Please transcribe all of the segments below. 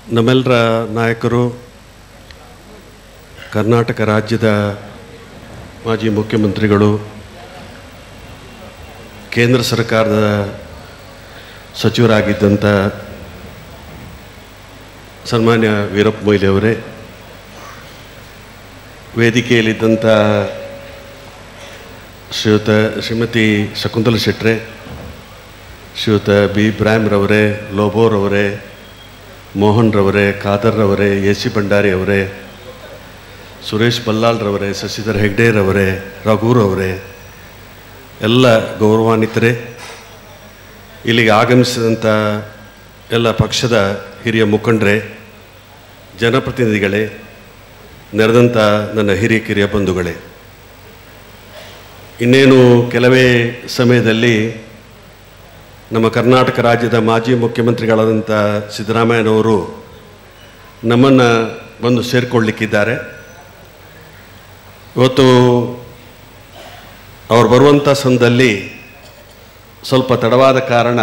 ನಮ್ಮೆಲ್ಲರ ನಾಯಕರು ಕರ್ನಾಟಕ ರಾಜ್ಯದ ಮಾಜಿ ಮುಖ್ಯಮಂತ್ರಿಗಳು ಕೇಂದ್ರ ಸರ್ಕಾರದ ಸಚಿವರಾಗಿದ್ದಂಥ ಸನ್ಮಾನ್ಯ ವೀರಪ್ಪ ಮೊಯ್ಲಿ ಅವರೇ ವೇದಿಕೆಯಲ್ಲಿದ್ದಂಥ ಶ್ರೀಯುತ ಶ್ರೀಮತಿ ಶಕುಂತಲ ಶೆಟ್ರೆ ಶ್ರೀಯುತ ಬಿ ಇಬ್ರಾಹಿಂರವರೇ ಲೋಬೋರವರೇ ಮೋಹನ್ ರವರೇ ಖಾದರ್ ರವರೇ ಎ ಸಿ ಭಂಡಾರಿ ಅವರೇ ಸುರೇಶ್ ಬಲ್ಲಾಳ್ರವರೇ ಶಶಿಧರ್ ಹೆಗ್ಡೇರವರೇ ರಘುರವರೇ ಎಲ್ಲ ಗೌರವಾನ್ವಿತರೇ ಇಲ್ಲಿಗೆ ಆಗಮಿಸಿದಂಥ ಎಲ್ಲ ಪಕ್ಷದ ಹಿರಿಯ ಮುಖಂಡರೇ ಜನಪ್ರತಿನಿಧಿಗಳೇ ನೆರೆದಂಥ ನನ್ನ ಹಿರಿಯ ಕಿರಿಯ ಬಂಧುಗಳೇ ಇನ್ನೇನು ಕೆಲವೇ ಸಮಯದಲ್ಲಿ ನಮ್ಮ ಕರ್ನಾಟಕ ರಾಜ್ಯದ ಮಾಜಿ ಮುಖ್ಯಮಂತ್ರಿಗಳಾದಂಥ ಸಿದ್ದರಾಮಯ್ಯನವರು ನಮ್ಮನ್ನು ಬಂದು ಸೇರಿಕೊಳ್ಳಿಕ್ಕಿದ್ದಾರೆ ಇವತ್ತು ಅವ್ರು ಬರುವಂಥ ಸಂದಲ್ಲಿ ಸ್ವಲ್ಪ ತಡವಾದ ಕಾರಣ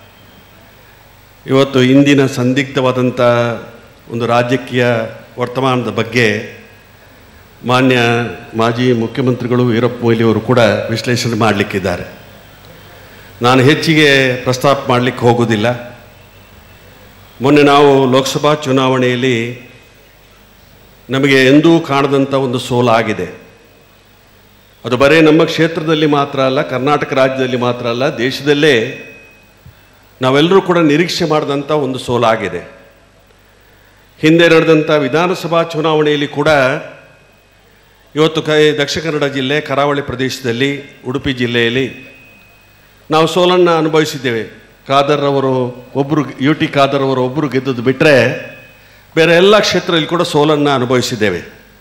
ಇವತ್ತು ಇಂದಿನ ಸಂದಿಗ್ಧವಾದಂಥ ಒಂದು ರಾಜಕೀಯ ವರ್ತಮಾನದ ಬಗ್ಗೆ ಮಾನ್ಯ ಮಾಜಿ ಮುಖ್ಯಮಂತ್ರಿಗಳು ವೀರಪ್ಪ ಮೊಯ್ಲಿ ಅವರು ಕೂಡ ವಿಶ್ಲೇಷಣೆ ಮಾಡಲಿಕ್ಕಿದ್ದಾರೆ ನಾನು ಹೆಚ್ಚಿಗೆ ಪ್ರಸ್ತಾಪ ಮಾಡಲಿಕ್ಕೆ ಹೋಗೋದಿಲ್ಲ ಮೊನ್ನೆ ನಾವು ಲೋಕಸಭಾ ಚುನಾವಣೆಯಲ್ಲಿ ನಮಗೆ ಎಂದೂ ಕಾಣದಂಥ ಒಂದು ಸೋಲಾಗಿದೆ ಅದು ಬರೀ ನಮ್ಮ ಕ್ಷೇತ್ರದಲ್ಲಿ ಮಾತ್ರ ಅಲ್ಲ ಕರ್ನಾಟಕ ರಾಜ್ಯದಲ್ಲಿ ಮಾತ್ರ ಅಲ್ಲ ದೇಶದಲ್ಲೇ ನಾವೆಲ್ಲರೂ ಕೂಡ ನಿರೀಕ್ಷೆ ಮಾಡಿದಂಥ ಒಂದು ಸೋಲಾಗಿದೆ ಹಿಂದೆ ನಡೆದಂಥ ವಿಧಾನಸಭಾ ಚುನಾವಣೆಯಲ್ಲಿ ಕೂಡ ಇವತ್ತು ಕೈ ದಕ್ಷಿಣ ಕನ್ನಡ ಜಿಲ್ಲೆ ಕರಾವಳಿ ಪ್ರದೇಶದಲ್ಲಿ ಉಡುಪಿ ಜಿಲ್ಲೆಯಲ್ಲಿ ನಾವು ಸೋಲನ್ನು ಅನುಭವಿಸಿದ್ದೇವೆ ಖಾದರ್ ಅವರು ಒಬ್ಬರು ಯು ಟಿ ಖಾದರ್ ಅವರು ಒಬ್ಬರು ಗೆದ್ದದ್ದು ಬಿಟ್ಟರೆ ಬೇರೆ ಎಲ್ಲ ಕ್ಷೇತ್ರದಲ್ಲಿ ಕೂಡ ಸೋಲನ್ನು ಅನುಭವಿಸಿದ್ದೇವೆ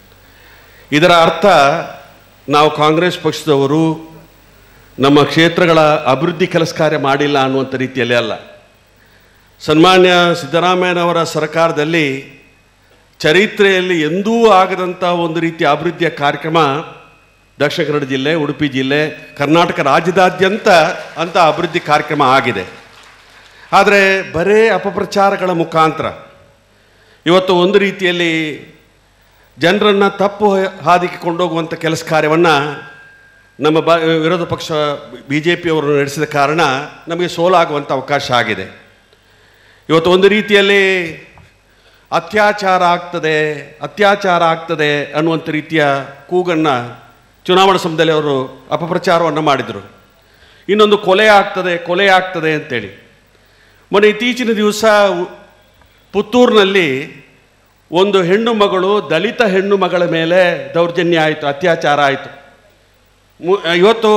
ಇದರ ಅರ್ಥ ನಾವು ಕಾಂಗ್ರೆಸ್ ಪಕ್ಷದವರು ನಮ್ಮ ಕ್ಷೇತ್ರಗಳ ಅಭಿವೃದ್ಧಿ ಕೆಲಸ ಕಾರ್ಯ ಮಾಡಿಲ್ಲ ಅನ್ನುವಂಥ ರೀತಿಯಲ್ಲಿ ಅಲ್ಲ ಸನ್ಮಾನ್ಯ ಸಿದ್ದರಾಮಯ್ಯನವರ ಸರ್ಕಾರದಲ್ಲಿ ಚರಿತ್ರೆಯಲ್ಲಿ ಎಂದೂ ಆಗದಂಥ ಒಂದು ರೀತಿಯ ಅಭಿವೃದ್ಧಿಯ ಕಾರ್ಯಕ್ರಮ ದಕ್ಷಿಣ ಕನ್ನಡ ಜಿಲ್ಲೆ ಉಡುಪಿ ಜಿಲ್ಲೆ ಕರ್ನಾಟಕ ರಾಜ್ಯದಾದ್ಯಂತ ಅಂಥ ಅಭಿವೃದ್ಧಿ ಕಾರ್ಯಕ್ರಮ ಆಗಿದೆ ಆದರೆ ಬರೇ ಅಪಪ್ರಚಾರಗಳ ಮುಖಾಂತರ ಇವತ್ತು ಒಂದು ರೀತಿಯಲ್ಲಿ ಜನರನ್ನು ತಪ್ಪು ಹಾದಿಗೆ ಕೊಂಡೋಗುವಂಥ ಕೆಲಸ ಕಾರ್ಯವನ್ನು ನಮ್ಮ ಬ ವಿರೋಧ ಪಕ್ಷ ಬಿ ಜೆ ಪಿಯವರು ನಡೆಸಿದ ಕಾರಣ ನಮಗೆ ಸೋಲಾಗುವಂಥ ಅವಕಾಶ ಆಗಿದೆ ಇವತ್ತು ಒಂದು ರೀತಿಯಲ್ಲಿ ಅತ್ಯಾಚಾರ ಆಗ್ತದೆ ಅತ್ಯಾಚಾರ ಆಗ್ತದೆ ಅನ್ನುವಂಥ ರೀತಿಯ ಕೂಗನ್ನು ಚುನಾವಣಾ ಸಮಯದಲ್ಲಿ ಅವರು ಅಪಪ್ರಚಾರವನ್ನು ಮಾಡಿದರು ಇನ್ನೊಂದು ಕೊಲೆ ಆಗ್ತದೆ ಕೊಲೆ ಆಗ್ತದೆ ಅಂತೇಳಿ ಮೊನ್ನೆ ಇತ್ತೀಚಿನ ದಿವಸ ಉ- ಪುತ್ತೂರಿನಲ್ಲಿ ಒಂದು ಹೆಣ್ಣು ಮಗಳು ದಲಿತ ಹೆಣ್ಣು ಮಗಳ ಮೇಲೆ ದೌರ್ಜನ್ಯ ಆಯಿತು ಅತ್ಯಾಚಾರ ಆಯಿತು ಮು- ಇವತ್ತು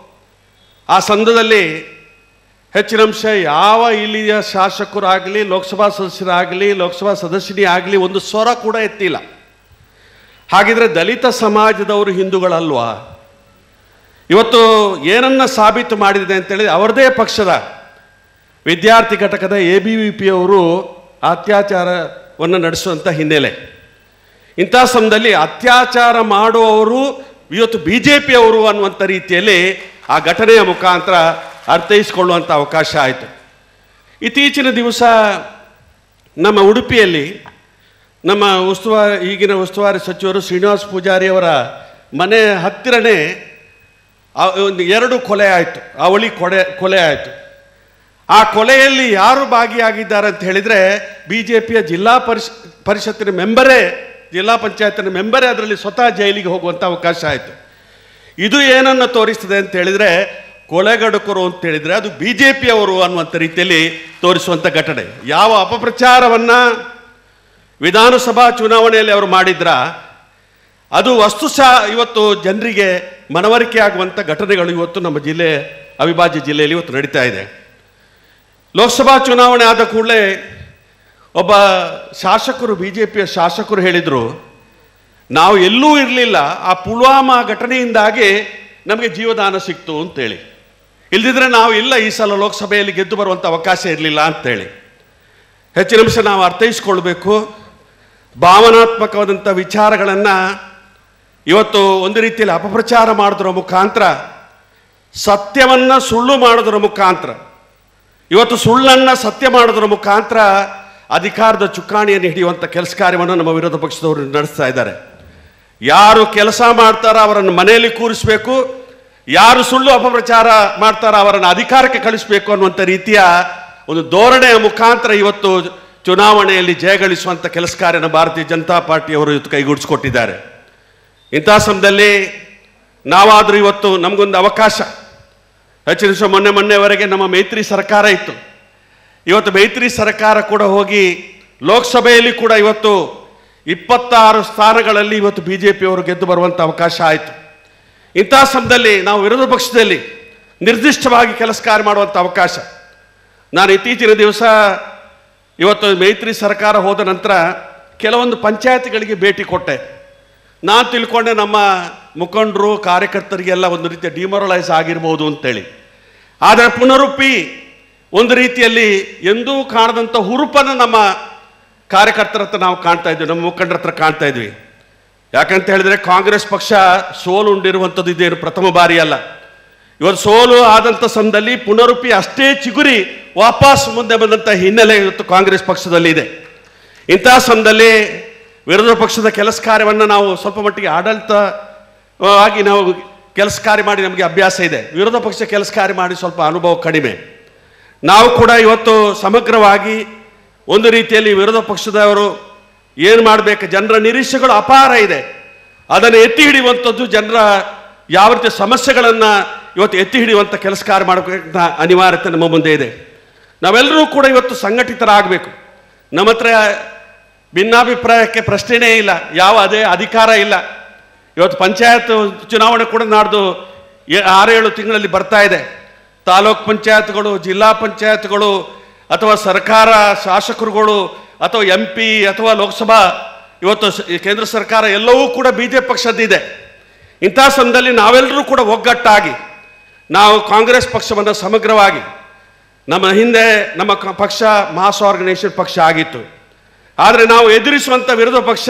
ಆ ಸಂದದಲ್ಲಿ ಹೆಚ್ಚಿನ ಅಂಶ ಯಾವ ಇಲ್ಲಿಯ ಶಾಸಕರಾಗಲಿ ಲೋಕಸಭಾ ಸದಸ್ಯರಾಗಲಿ ಲೋಕಸಭಾ ಸದಸ್ಯನೇ ಆಗಲಿ ಒಂದು ಸ್ವರ ಕೂಡ ಎತ್ತಿಲ್ಲ ಹಾಗಿದ್ರೆ ದಲಿತ ಸಮಾಜದವರು ಹಿಂದೂಗಳಲ್ವಾ ಇವತ್ತು ಏನನ್ನ ಸಾಬೀತು ಮಾಡಿದೆ ಅಂತೇಳಿ ಅವರದೇ ಪಕ್ಷದ ವಿದ್ಯಾರ್ಥಿ ಘಟಕದ ಎ ಬಿ ವಿ ಪಿ ಅವರು ಅತ್ಯಾಚಾರವನ್ನು ನಡೆಸುವಂಥ ಹಿನ್ನೆಲೆ ಇಂಥ ಸಮಯದಲ್ಲಿ ಅತ್ಯಾಚಾರ ಮಾಡುವವರು ಇವತ್ತು ಬಿ ಜೆ ಪಿಯವರು ಅನ್ನುವಂಥ ರೀತಿಯಲ್ಲಿ ಆ ಘಟನೆಯ ಮುಖಾಂತರ ಅರ್ಥೈಸಿಕೊಳ್ಳುವಂಥ ಅವಕಾಶ ಆಯಿತು ಇತ್ತೀಚಿನ ದಿವಸ ನಮ್ಮ ಉಡುಪಿಯಲ್ಲಿ ನಮ್ಮ ಉಸ್ತುವಾರಿ ಈಗಿನ ಉಸ್ತುವಾರಿ ಸಚಿವರು ಶ್ರೀನಿವಾಸ ಪೂಜಾರಿ ಅವರ ಮನೆ ಹತ್ತಿರನೇ ಆ- ಒಂದು ಎರಡು ಕೊಲೆ ಆಯಿತು ಅವಳಿ ಕೊಲೆ ಕೊಲೆ ಆಯಿತು ಆ ಕೊಲೆಯಲ್ಲಿ ಯಾರು ಭಾಗಿಯಾಗಿದ್ದಾರೆ ಅಂತ ಹೇಳಿದರೆ ಬಿ ಜೆ ಪಿಯ ಜಿಲ್ಲಾ ಪರಿಷ್ ಪರಿಷತ್ತಿನ ಮೆಂಬರೇ ಜಿಲ್ಲಾ ಪಂಚಾಯತಿನ ಮೆಂಬರೇ ಅದರಲ್ಲಿ ಸ್ವತಃ ಜೈಲಿಗೆ ಹೋಗುವಂಥ ಅವಕಾಶ ಆಯಿತು ಇದು ಏನನ್ನು ತೋರಿಸ್ತದೆ ಅಂತ ಹೇಳಿದರೆ ಕೊಲೆಗಡುಕರು ಅಂತ ಹೇಳಿದರೆ ಅದು ಬಿ ಜೆ ಪಿಯವರು ಅನ್ನುವಂಥ ರೀತಿಯಲ್ಲಿ ತೋರಿಸುವಂಥ ಘಟನೆ ಯಾವ ಅಪಪ್ರಚಾರವನ್ನು ವಿಧಾನಸಭಾ ಚುನಾವಣೆಯಲ್ಲಿ ಅವರು ಮಾಡಿದ್ರ ಅದು ವಸ್ತುಶಃ ಇವತ್ತು ಜನರಿಗೆ ಮನವರಿಕೆ ಆಗುವಂಥ ಘಟನೆಗಳು ಇವತ್ತು ನಮ್ಮ ಜಿಲ್ಲೆ ಅವಿಭಾಜ್ಯ ಜಿಲ್ಲೆಯಲ್ಲಿ ಇವತ್ತು ನಡೀತಾ ಇದೆ ಲೋಕಸಭಾ ಚುನಾವಣೆ ಆದ ಕೂಡಲೇ ಒಬ್ಬ ಶಾಸಕರು ಬಿ ಜೆ ಪಿಯ ಶಾಸಕರು ಹೇಳಿದರು ನಾವು ಎಲ್ಲೂ ಇರಲಿಲ್ಲ ಆ ಪುಲ್ವಾಮಾ ಘಟನೆಯಿಂದಾಗಿ ನಮಗೆ ಜೀವದಾನ ಸಿಕ್ತು ಅಂತೇಳಿ ಇಲ್ದಿದ್ರೆ ನಾವು ಇಲ್ಲ ಈ ಸಲ ಲೋಕಸಭೆಯಲ್ಲಿ ಗೆದ್ದು ಬರುವಂಥ ಅವಕಾಶ ಇರಲಿಲ್ಲ ಅಂತೇಳಿ ಹೆಚ್ಚಿನ ಅಂಶ ನಾವು ಅರ್ಥೈಸ್ಕೊಳ್ಬೇಕು ಭಾವನಾತ್ಮಕವಾದಂಥ ವಿಚಾರಗಳನ್ನು ಇವತ್ತು ಒಂದು ರೀತಿಯಲ್ಲಿ ಅಪಪ್ರಚಾರ ಮಾಡೋದ್ರ ಮುಖಾಂತರ ಸತ್ಯವನ್ನು ಸುಳ್ಳು ಮಾಡೋದ್ರ ಮುಖಾಂತರ ಇವತ್ತು ಸುಳ್ಳನ್ನು ಸತ್ಯ ಮಾಡೋದ್ರ ಮುಖಾಂತರ ಅಧಿಕಾರದ ಚುಕ್ಕಾಣಿಯನ್ನು ಹಿಡಿಯುವಂಥ ಕೆಲಸ ಕಾರ್ಯವನ್ನು ನಮ್ಮ ವಿರೋಧ ಪಕ್ಷದವರು ನಡೆಸ್ತಾ ಇದ್ದಾರೆ ಯಾರು ಕೆಲಸ ಮಾಡ್ತಾರ ಅವರನ್ನು ಮನೆಯಲ್ಲಿ ಕೂರಿಸಬೇಕು ಯಾರು ಸುಳ್ಳು ಅಪಪ್ರಚಾರ ಮಾಡ್ತಾರ ಅವರನ್ನು ಅಧಿಕಾರಕ್ಕೆ ಕಳಿಸಬೇಕು ಅನ್ನುವಂಥ ರೀತಿಯ ಒಂದು ಧೋರಣೆಯ ಮುಖಾಂತರ ಇವತ್ತು ಚುನಾವಣೆಯಲ್ಲಿ ಜಯಗಳಿಸುವಂಥ ಕೆಲಸ ಕಾರ್ಯನ ಭಾರತೀಯ ಜನತಾ ಪಾರ್ಟಿಯವರು ಇವತ್ತು ಕೈಗೂಡಿಸ್ಕೊಟ್ಟಿದ್ದಾರೆ ಇಂಥ ಸಮಯದಲ್ಲಿ ನಾವಾದರೂ ಇವತ್ತು ನಮಗೊಂದು ಅವಕಾಶ ಹೆಚ್ಚಿನ ದಿವಸ ಮೊನ್ನೆ ಮೊನ್ನೆವರೆಗೆ ನಮ್ಮ ಮೈತ್ರಿ ಸರ್ಕಾರ ಇತ್ತು ಇವತ್ತು ಮೈತ್ರಿ ಸರ್ಕಾರ ಕೂಡ ಹೋಗಿ ಲೋಕಸಭೆಯಲ್ಲಿ ಕೂಡ ಇವತ್ತು ಇಪ್ಪತ್ತಾರು ಸ್ಥಾನಗಳಲ್ಲಿ ಇವತ್ತು ಬಿ ಜೆ ಪಿಯವರು ಗೆದ್ದು ಬರುವಂಥ ಅವಕಾಶ ಆಯಿತು ಇಂಥ ಸಮಯದಲ್ಲಿ ನಾವು ವಿರೋಧ ಪಕ್ಷದಲ್ಲಿ ನಿರ್ದಿಷ್ಟವಾಗಿ ಕೆಲಸ ಕಾರ್ಯ ಮಾಡುವಂಥ ಅವಕಾಶ ನಾನು ಇತ್ತೀಚಿನ ದಿವಸ ಇವತ್ತು ಮೈತ್ರಿ ಸರ್ಕಾರ ಹೋದ ನಂತರ ಕೆಲವೊಂದು ಪಂಚಾಯತ್ಗಳಿಗೆ ಭೇಟಿ ಕೊಟ್ಟೆ ನಾನು ತಿಳ್ಕೊಂಡೆ ನಮ್ಮ ಮುಖಂಡರು ಕಾರ್ಯಕರ್ತರಿಗೆಲ್ಲ ಒಂದು ರೀತಿಯ ಡಿಮೊರಲೈಸ್ ಆಗಿರ್ಬೋದು ಅಂತೇಳಿ ಆದರೆ ಪುನರುಪ್ಪಿ ಒಂದು ರೀತಿಯಲ್ಲಿ ಎಂದೂ ಕಾಣದಂಥ ಹುರುಪನ್ನು ನಮ್ಮ ಕಾರ್ಯಕರ್ತರ ಹತ್ರ ನಾವು ಕಾಣ್ತಾ ಇದ್ವಿ ನಮ್ಮ ಮುಖಂಡರ ಹತ್ರ ಕಾಣ್ತಾ ಇದ್ವಿ ಯಾಕಂತ ಹೇಳಿದ್ರೆ ಕಾಂಗ್ರೆಸ್ ಪಕ್ಷ ಸೋಲು ಉಂಡಿರುವಂಥದ್ದು ಇದೇನು ಪ್ರಥಮ ಬಾರಿ ಅಲ್ಲ ಇವತ್ತು ಸೋಲು ಆದಂಥ ಸಮಯದಲ್ಲಿ ಪುನರುಪ್ಪಿ ಅಷ್ಟೇ ಚಿಗುರಿ ವಾಪಸ್ ಮುಂದೆ ಬಂದಂಥ ಹಿನ್ನೆಲೆ ಇವತ್ತು ಕಾಂಗ್ರೆಸ್ ಪಕ್ಷದಲ್ಲಿ ಇದೆ ಇಂಥ ಸಮಯದಲ್ಲಿ ವಿರೋಧ ಪಕ್ಷದ ಕೆಲಸ ಕಾರ್ಯವನ್ನು ನಾವು ಸ್ವಲ್ಪ ಮಟ್ಟಿಗೆ ಆಡಳಿತ ಆಗಿ ನಾವು ಕೆಲಸ ಕಾರ್ಯ ಮಾಡಿ ನಮಗೆ ಅಭ್ಯಾಸ ಇದೆ ವಿರೋಧ ಪಕ್ಷ ಕೆಲಸ ಕಾರ್ಯ ಮಾಡಿ ಸ್ವಲ್ಪ ಅನುಭವ ಕಡಿಮೆ ನಾವು ಕೂಡ ಇವತ್ತು ಸಮಗ್ರವಾಗಿ ಒಂದು ರೀತಿಯಲ್ಲಿ ವಿರೋಧ ಪಕ್ಷದವರು ಏನು ಮಾಡಬೇಕು ಜನರ ನಿರೀಕ್ಷೆಗಳು ಅಪಾರ ಇದೆ ಅದನ್ನು ಎತ್ತಿ ಹಿಡಿಯುವಂಥದ್ದು ಜನರ ಯಾವ ರೀತಿಯ ಸಮಸ್ಯೆಗಳನ್ನು ಇವತ್ತು ಎತ್ತಿ ಹಿಡಿಯುವಂಥ ಕೆಲಸ ಕಾರ್ಯ ಮಾಡಬೇಕಂತ ಅನಿವಾರ್ಯತೆ ನಮ್ಮ ಮುಂದೆ ಇದೆ ನಾವೆಲ್ಲರೂ ಕೂಡ ಇವತ್ತು ಸಂಘಟಿತರಾಗಬೇಕು ನಮ್ಮ ಹತ್ರ ಭಿನ್ನಾಭಿಪ್ರಾಯಕ್ಕೆ ಪ್ರಶ್ನೆನೇ ಇಲ್ಲ ಯಾವ ಅದೇ ಅಧಿಕಾರ ಇಲ್ಲ ಇವತ್ತು ಪಂಚಾಯತ್ ಚುನಾವಣೆ ಕೂಡ ನಾಡ್ದು ಏ- ಆರೇಳು ತಿಂಗಳಲ್ಲಿ ಬರ್ತಾ ಇದೆ ತಾಲೂಕ್ ಪಂಚಾಯತ್ಗಳು ಜಿಲ್ಲಾ ಪಂಚಾಯತ್ಗಳು ಅಥವಾ ಸರ್ಕಾರ ಶಾಸಕರುಗಳು ಅಥವಾ ಎಂ ಪಿ ಅಥವಾ ಲೋಕಸಭಾ ಇವತ್ತು ಸ- ಈ ಕೇಂದ್ರ ಸರ್ಕಾರ ಎಲ್ಲವೂ ಕೂಡ ಬಿ ಜೆ ಪಕ್ಷದ್ದಿದೆ ಇಂಥ ಸಮಯದಲ್ಲಿ ನಾವೆಲ್ಲರೂ ಕೂಡ ಒಗ್ಗಟ್ಟಾಗಿ ನಾವು ಕಾಂಗ್ರೆಸ್ ಪಕ್ಷವನ್ನು ಸಮಗ್ರವಾಗಿ ನಮ್ಮ ಹಿಂದೆ ನಮ್ಮ ಕ- ಪಕ್ಷ ಮಾಸ್ ಆರ್ಗನೈಸೇಷನ್ ಪಕ್ಷ ಆಗಿತ್ತು ಆದರೆ ನಾವು ಎದುರಿಸುವಂಥ ವಿರೋಧ ಪಕ್ಷ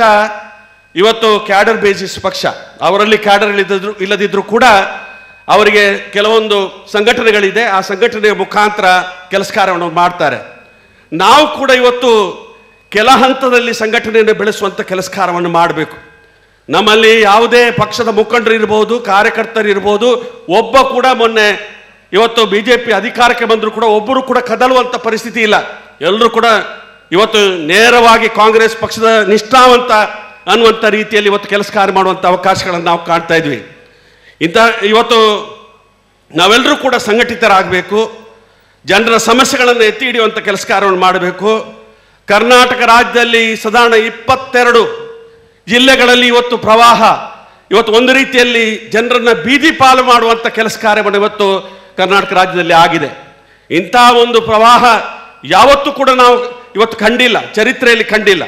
ಇವತ್ತು ಕ್ಯಾಡರ್ ಬೇಸಿಸ್ ಪಕ್ಷ ಅವರಲ್ಲಿ ಕ್ಯಾಡರ್ ಇಲ್ಲದಿದ್ರು ಇಲ್ಲದಿದ್ದರೂ ಕೂಡ ಅವರಿಗೆ ಕೆಲವೊಂದು ಸಂಘಟನೆಗಳಿದೆ ಆ ಸಂಘಟನೆಯ ಮುಖಾಂತರ ಕೆಲಸ ಕಾರ್ಯವನ್ನು ಮಾಡ್ತಾರೆ ನಾವು ಕೂಡ ಇವತ್ತು ಕೆಲ ಹಂತದಲ್ಲಿ ಸಂಘಟನೆಯನ್ನು ಬೆಳೆಸುವಂಥ ಕೆಲಸ ಕಾರ್ಯವನ್ನು ಮಾಡಬೇಕು ನಮ್ಮಲ್ಲಿ ಯಾವುದೇ ಪಕ್ಷದ ಮುಖಂಡರು ಇರ್ಬೋದು ಕಾರ್ಯಕರ್ತರು ಇರ್ಬೋದು ಒಬ್ಬ ಕೂಡ ಮೊನ್ನೆ ಇವತ್ತು ಬಿ ಜೆ ಪಿ ಅಧಿಕಾರಕ್ಕೆ ಬಂದರೂ ಕೂಡ ಒಬ್ಬರು ಕೂಡ ಕದಲುವಂಥ ಪರಿಸ್ಥಿತಿ ಇಲ್ಲ ಎಲ್ಲರೂ ಕೂಡ ಇವತ್ತು ನೇರವಾಗಿ ಕಾಂಗ್ರೆಸ್ ಪಕ್ಷದ ನಿಷ್ಠಾವಂತ ಅನ್ನುವಂಥ ರೀತಿಯಲ್ಲಿ ಇವತ್ತು ಕೆಲಸ ಕಾರ್ಯ ಮಾಡುವಂಥ ಅವಕಾಶಗಳನ್ನು ನಾವು ಕಾಣ್ತಾ ಇದ್ವಿ ಇಂಥ ಇವತ್ತು ನಾವೆಲ್ಲರೂ ಕೂಡ ಸಂಘಟಿತರಾಗಬೇಕು ಜನರ ಸಮಸ್ಯೆಗಳನ್ನು ಎತ್ತಿ ಹಿಡಿಯುವಂಥ ಕೆಲಸ ಕಾರ್ಯವನ್ನು ಮಾಡಬೇಕು ಕರ್ನಾಟಕ ರಾಜ್ಯದಲ್ಲಿ ಸಾಧಾರಣ ಇಪ್ಪತ್ತೆರಡು ಜಿಲ್ಲೆಗಳಲ್ಲಿ ಇವತ್ತು ಪ್ರವಾಹ ಇವತ್ತು ಒಂದು ರೀತಿಯಲ್ಲಿ ಜನರನ್ನ ಬೀದಿ ಪಾಲು ಮಾಡುವಂಥ ಕೆಲಸ ಕಾರ್ಯವನ್ನು ಇವತ್ತು ಕರ್ನಾಟಕ ರಾಜ್ಯದಲ್ಲಿ ಆಗಿದೆ ಇಂಥ ಒಂದು ಪ್ರವಾಹ ಯಾವತ್ತೂ ಕೂಡ ನಾವು ಇವತ್ತು ಕಂಡಿಲ್ಲ ಚರಿತ್ರೆಯಲ್ಲಿ ಕಂಡಿಲ್ಲ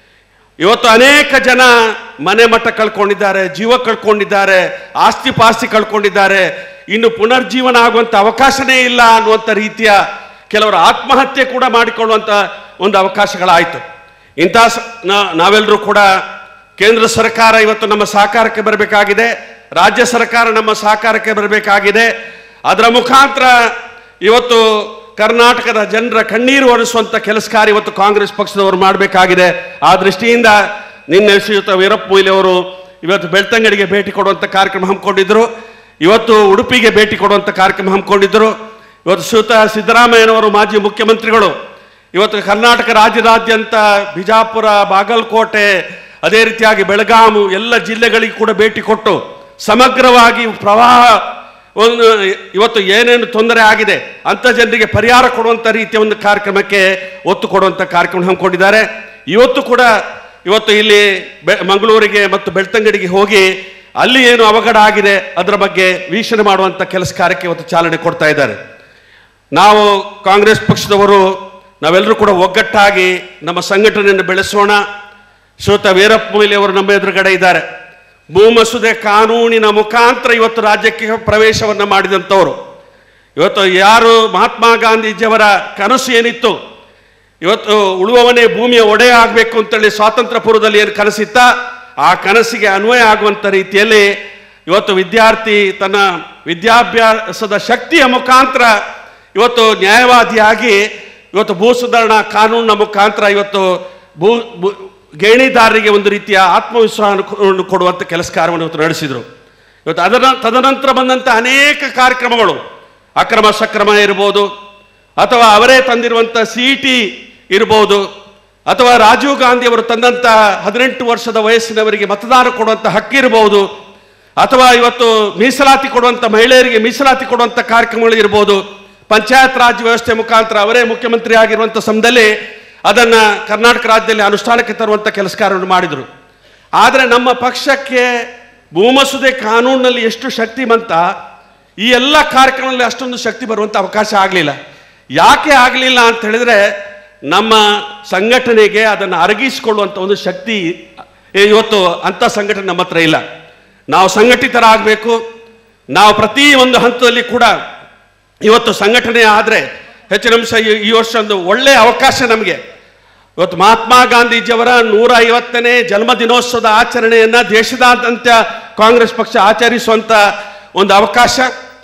ಇವತ್ತು ಅನೇಕ ಜನ ಮನೆ ಮಠ ಕಳ್ಕೊಂಡಿದ್ದಾರೆ ಜೀವ ಕಳ್ಕೊಂಡಿದ್ದಾರೆ ಆಸ್ತಿ ಪಾಸ್ತಿ ಕಳ್ಕೊಂಡಿದ್ದಾರೆ ಇನ್ನು ಪುನರ್ಜೀವನ ಆಗುವಂಥ ಅವಕಾಶನೇ ಇಲ್ಲ ಅನ್ನುವಂಥ ರೀತಿಯ ಕೆಲವರು ಆತ್ಮಹತ್ಯೆ ಕೂಡ ಮಾಡಿಕೊಳ್ಳುವಂಥ ಒಂದು ಅವಕಾಶಗಳಾಯಿತು ಇಂಥ ಸ- ನಾ- ನಾವೆಲ್ಲರೂ ಕೂಡ ಕೇಂದ್ರ ಸರ್ಕಾರ ಇವತ್ತು ನಮ್ಮ ಸಹಕಾರಕ್ಕೆ ಬರಬೇಕಾಗಿದೆ ರಾಜ್ಯ ಸರ್ಕಾರ ನಮ್ಮ ಸಹಕಾರಕ್ಕೆ ಬರಬೇಕಾಗಿದೆ ಅದರ ಮುಖಾಂತರ ಇವತ್ತು ಕರ್ನಾಟಕದ ಜನರ ಕಣ್ಣೀರು ಒರೆಸುವಂಥ ಕೆಲಸ ಕಾರ್ಯ ಇವತ್ತು ಕಾಂಗ್ರೆಸ್ ಪಕ್ಷದವರು ಮಾಡಬೇಕಾಗಿದೆ ಆ ದೃಷ್ಟಿಯಿಂದ ನಿನ್ನೆ ಶ್ರೀಯುತ ವೀರಪ್ಪ ಮೊಯ್ಲಿ ಅವರು ಇವತ್ತು ಬೆಳ್ತಂಗಡಿಗೆ ಭೇಟಿ ಕೊಡುವಂಥ ಕಾರ್ಯಕ್ರಮ ಹಮ್ಮಿಕೊಂಡಿದ್ದರು ಇವತ್ತು ಉಡುಪಿಗೆ ಭೇಟಿ ಕೊಡುವಂಥ ಕಾರ್ಯಕ್ರಮ ಹಮ್ಮಿಕೊಂಡಿದ್ದರು ಇವತ್ತು ಶ್ರೀಯುತ ಸಿದ್ದರಾಮಯ್ಯನವರು ಮಾಜಿ ಮುಖ್ಯಮಂತ್ರಿಗಳು ಇವತ್ತು ಕರ್ನಾಟಕ ರಾಜ್ಯದಾದ್ಯಂತ ಬಿಜಾಪುರ ಬಾಗಲಕೋಟೆ ಅದೇ ರೀತಿಯಾಗಿ ಬೆಳಗಾಮು ಎಲ್ಲ ಜಿಲ್ಲೆಗಳಿಗೆ ಕೂಡ ಭೇಟಿ ಕೊಟ್ಟು ಸಮಗ್ರವಾಗಿ ಪ್ರವಾಹ ಒಂದು ಇವತ್ತು ಏನೇನು ತೊಂದರೆ ಆಗಿದೆ ಅಂಥ ಜನರಿಗೆ ಪರಿಹಾರ ಕೊಡುವಂಥ ರೀತಿಯ ಒಂದು ಕಾರ್ಯಕ್ರಮಕ್ಕೆ ಒತ್ತು ಕೊಡುವಂಥ ಕಾರ್ಯಕ್ರಮ ಹಮ್ಮಿಕೊಂಡಿದ್ದಾರೆ ಇವತ್ತು ಕೂಡ ಇವತ್ತು ಇಲ್ಲಿ ಬೆ ಮಂಗಳೂರಿಗೆ ಮತ್ತು ಬೆಳ್ತಂಗಡಿಗೆ ಹೋಗಿ ಅಲ್ಲಿ ಏನು ಅವಘಡ ಆಗಿದೆ ಅದರ ಬಗ್ಗೆ ವೀಕ್ಷಣೆ ಮಾಡುವಂಥ ಕೆಲಸ ಕಾರ್ಯಕ್ಕೆ ಇವತ್ತು ಚಾಲನೆ ಕೊಡ್ತಾ ಇದ್ದಾರೆ ನಾವು ಕಾಂಗ್ರೆಸ್ ಪಕ್ಷದವರು ನಾವೆಲ್ಲರೂ ಕೂಡ ಒಗ್ಗಟ್ಟಾಗಿ ನಮ್ಮ ಸಂಘಟನೆಯನ್ನು ಬೆಳೆಸೋಣ ಶ್ರೋತ ವೀರಪ್ಪ ಮೊಯ್ಲಿ ಅವರು ನಮ್ಮ ಎದುರುಗಡೆ ಇದ್ದಾರೆ ಭೂಮಸೂದೆ ಕಾನೂನಿನ ಮುಖಾಂತರ ಇವತ್ತು ರಾಜ್ಯಕ್ಕೆ ಪ್ರವೇಶವನ್ನು ಮಾಡಿದಂಥವರು ಇವತ್ತು ಯಾರು ಮಹಾತ್ಮ ಗಾಂಧೀಜಿಯವರ ಕನಸು ಏನಿತ್ತು ಇವತ್ತು ಉಳುವವನೇ ಭೂಮಿಯ ಒಡೆಯ ಆಗಬೇಕು ಅಂತೇಳಿ ಸ್ವಾತಂತ್ರ್ಯ ಪೂರ್ವದಲ್ಲಿ ಏನು ಕನಸಿತ್ತ ಆ ಕನಸಿಗೆ ಅನ್ವಯ ಆಗುವಂಥ ರೀತಿಯಲ್ಲಿ ಇವತ್ತು ವಿದ್ಯಾರ್ಥಿ ತನ್ನ ವಿದ್ಯಾಭ್ಯಾಸದ ಶಕ್ತಿಯ ಮುಖಾಂತರ ಇವತ್ತು ನ್ಯಾಯವಾದಿಯಾಗಿ ಇವತ್ತು ಭೂ ಸುಧಾರಣಾ ಕಾನೂನಿನ ಮುಖಾಂತರ ಇವತ್ತು ಭೂ ಭೂ- ಗೇಣಿದಾರರಿಗೆ ಒಂದು ರೀತಿಯ ಆತ್ಮವಿಶ್ವಾಸವನ್ನು ಕೊಡುವಂಥ ಕೆಲಸ ಕಾರ್ಯವನ್ನು ಇವತ್ತು ನಡೆಸಿದರು ಇವತ್ತು ಅದರ ತದನಂತರ ಬಂದಂಥ ಅನೇಕ ಕಾರ್ಯಕ್ರಮಗಳು ಅಕ್ರಮ ಸಕ್ರಮ ಇರ್ಬೋದು ಅಥವಾ ಅವರೇ ತಂದಿರುವಂಥ ಸಿ ಟಿ ಇರ್ಬೋದು ಅಥವಾ ರಾಜೀವ್ ಗಾಂಧಿ ಅವರು ತಂದಂಥ ಹದಿನೆಂಟು ವರ್ಷದ ವಯಸ್ಸಿನವರಿಗೆ ಮತದಾನ ಕೊಡುವಂಥ ಹಕ್ಕಿರ್ಬೋದು ಅಥವಾ ಇವತ್ತು ಮೀಸಲಾತಿ ಕೊಡುವಂಥ ಮಹಿಳೆಯರಿಗೆ ಮೀಸಲಾತಿ ಕೊಡುವಂಥ ಕಾರ್ಯಕ್ರಮಗಳು ಇರ್ಬೋದು ಪಂಚಾಯತ್ ರಾಜ್ ವ್ಯವಸ್ಥೆ ಮುಖಾಂತರ ಅವರೇ ಮುಖ್ಯಮಂತ್ರಿ ಆಗಿರುವಂಥ ಸಮಯದಲ್ಲಿ ಅದನ್ನ ಕರ್ನಾಟಕ ರಾಜ್ಯದಲ್ಲಿ ಅನುಷ್ಠಾನಕ್ಕೆ ತರುವಂಥ ಕೆಲಸ ಕಾರ್ಯವನ್ನು ಮಾಡಿದರು ಆದರೆ ನಮ್ಮ ಪಕ್ಷಕ್ಕೆ ಭೂಮಸೂದೆ ಕಾನೂನಿನಲ್ಲಿ ಎಷ್ಟು ಶಕ್ತಿಮಂತ ಈ ಎಲ್ಲ ಕಾರ್ಯಕ್ರಮದಲ್ಲಿ ಅಷ್ಟೊಂದು ಶಕ್ತಿ ಬರುವಂಥ ಅವಕಾಶ ಆಗಲಿಲ್ಲ ಯಾಕೆ ಆಗಲಿಲ್ಲ ಅಂತ ಹೇಳಿದ್ರೆ ನಮ್ಮ ಸಂಘಟನೆಗೆ ಅದನ್ನು ಅರಗಿಸಿಕೊಳ್ಳುವಂಥ ಒಂದು ಶಕ್ತಿ ಏ, ಇವತ್ತು ಅಂಥ ಸಂಘಟನೆ ನಮ್ಮ ಹತ್ರ ಇಲ್ಲ ನಾವು ಸಂಘಟಿತರಾಗಬೇಕು ನಾವು ಪ್ರತಿ ಒಂದು ಹಂತದಲ್ಲಿ ಕೂಡ ಇವತ್ತು ಸಂಘಟನೆ ಆದರೆ ಹೆಚ್ಚಿನ ಅಂಶ ಈ- ಈ ವರ್ಷ ಒಂದು ಒಳ್ಳೆಯ ಅವಕಾಶ ನಮಗೆ ಇವತ್ತು ಮಹಾತ್ಮ ಗಾಂಧೀಜಿಯವರ ನೂರ ಐವತ್ತನೇ ಜನ್ಮ ದಿನೋತ್ಸವದ ಆಚರಣೆಯನ್ನ ದೇಶದಾದ್ಯಂತ ಕಾಂಗ್ರೆಸ್ ಪಕ್ಷ ಆಚರಿಸುವಂತ ಒಂದು ಅವಕಾಶ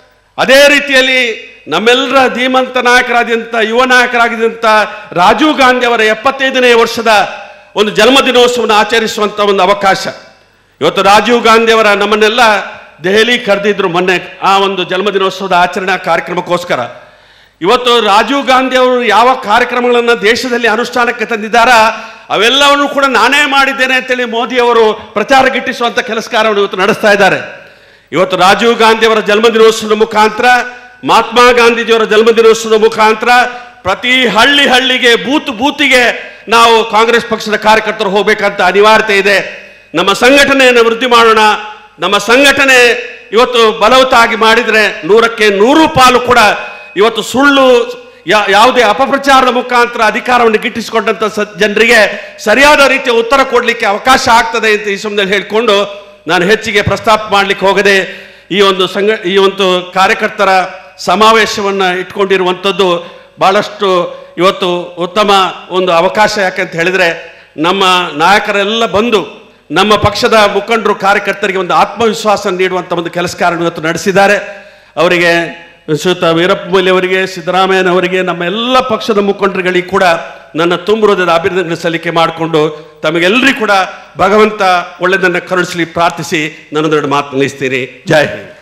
ಅದೇ ರೀತಿಯಲ್ಲಿ ನಮ್ಮೆಲ್ಲರ ಧೀಮಂತ ನಾಯಕರಾದಂಥ ಯುವ ನಾಯಕರಾಗಿದ್ದಂಥ ರಾಜೀವ್ ಗಾಂಧಿ ಅವರ ಎಪ್ಪತ್ತೈದನೇ ವರ್ಷದ ಒಂದು ಜನ್ಮ ದಿನೋತ್ಸವವನ್ನು ಆಚರಿಸುವಂತ ಒಂದು ಅವಕಾಶ ಇವತ್ತು ರಾಜೀವ್ ಗಾಂಧಿ ಅವರ ನಮ್ಮನ್ನೆಲ್ಲ ದೆಹಲಿ ಕರೆದಿದ್ರು ಮೊನ್ನೆ ಆ ಒಂದು ಜನ್ಮದಿನೋತ್ಸವದ ಆಚರಣಾ ಕಾರ್ಯಕ್ರಮಕ್ಕೋಸ್ಕರ ಇವತ್ತು ರಾಜೀವ್ ಗಾಂಧಿ ಅವರು ಯಾವ ಕಾರ್ಯಕ್ರಮಗಳನ್ನು ದೇಶದಲ್ಲಿ ಅನುಷ್ಠಾನಕ್ಕೆ ತಂದಿದ್ದಾರ ಅವೆಲ್ಲವನ್ನು ಕೂಡ ನಾನೇ ಮಾಡಿದ್ದೇನೆ ಅಂತೇಳಿ ಮೋದಿ ಅವರು ಪ್ರಚಾರ ಗಿಟ್ಟಿಸುವಂತ ಕೆಲಸ ಕಾರ್ಯವನ್ನು ಇವತ್ತು ನಡೆಸ್ತಾ ಇದ್ದಾರೆ ಇವತ್ತು ರಾಜೀವ್ ಗಾಂಧಿ ಅವರ ಜನ್ಮದಿನೋತ್ಸವದ ಮುಖಾಂತರ ಮಹಾತ್ಮ ಗಾಂಧೀಜಿಯವರ ಜನ್ಮದಿನೋತ್ಸವದ ಮುಖಾಂತರ ಪ್ರತಿ ಹಳ್ಳಿ ಹಳ್ಳಿಗೆ ಬೂತ್ ಬೂತಿಗೆ ನಾವು ಕಾಂಗ್ರೆಸ್ ಪಕ್ಷದ ಕಾರ್ಯಕರ್ತರು ಹೋಗ್ಬೇಕಂತ ಅನಿವಾರ್ಯತೆ ಇದೆ ನಮ್ಮ ಸಂಘಟನೆಯನ್ನು ವೃದ್ಧಿ ಮಾಡೋಣ ನಮ್ಮ ಸಂಘಟನೆ ಇವತ್ತು ಬಲವತ್ತಾಗಿ ಮಾಡಿದರೆ ನೂರಕ್ಕೆ ನೂರು ಪಾಲು ಕೂಡ ಇವತ್ತು ಸುಳ್ಳು ಯಾ- ಯಾವುದೇ ಅಪಪ್ರಚಾರದ ಮುಖಾಂತರ ಅಧಿಕಾರವನ್ನು ಗಿಟ್ಟಿಸಿಕೊಂಡಂತ ಸ- ಜನರಿಗೆ ಸರಿಯಾದ ರೀತಿಯ ಉತ್ತರ ಕೊಡಲಿಕ್ಕೆ ಅವಕಾಶ ಆಗ್ತದೆ ಅಂತ ಈ ಸಮಯದಲ್ಲಿ ಹೇಳಿಕೊಂಡು ನಾನು ಹೆಚ್ಚಿಗೆ ಪ್ರಸ್ತಾಪ ಮಾಡಲಿಕ್ಕೆ ಹೋಗದೆ ಈ ಒಂದು ಸಂಘ ಈ ಒಂದು ಕಾರ್ಯಕರ್ತರ ಸಮಾವೇಶವನ್ನು ಇಟ್ಕೊಂಡಿರುವಂಥದ್ದು ಬಹಳಷ್ಟು ಇವತ್ತು ಉತ್ತಮ ಒಂದು ಅವಕಾಶ ಯಾಕಂತ ಹೇಳಿದ್ರೆ ನಮ್ಮ ನಾಯಕರೆಲ್ಲ ಬಂದು ನಮ್ಮ ಪಕ್ಷದ ಮುಖಂಡರು ಕಾರ್ಯಕರ್ತರಿಗೆ ಒಂದು ಆತ್ಮವಿಶ್ವಾಸ ನೀಡುವಂಥ ಒಂದು ಕೆಲಸ ಕಾರ್ಯ ಇವತ್ತು ನಡೆಸಿದ್ದಾರೆ ಅವರಿಗೆ ಶ್ರೀಯುತ ವೀರಪ್ಪ ಮೊಯ್ಲಿ ಅವರಿಗೆ ಸಿದ್ದರಾಮಯ್ಯನವರಿಗೆ ನಮ್ಮ ಎಲ್ಲ ಪಕ್ಷದ ಮುಖಂಡರುಗಳಿಗೆ ಕೂಡ ನನ್ನ ತುಂಬ ಹೃದಯದ ಅಭಿನಂದನೆ ಸಲ್ಲಿಕೆ ಮಾಡಿಕೊಂಡು ತಮಗೆಲ್ಲರಿಗೂ ಕೂಡ ಭಗವಂತ ಒಳ್ಳೆಯದನ್ನು ಕರುಣಿಸಲಿ ಪ್ರಾರ್ಥಿಸಿ ನನ್ನದೆರಡು ಮಾತು ನಿಲ್ಲಿಸ್ತೀನಿ ಜೈ ಹಿಂದ್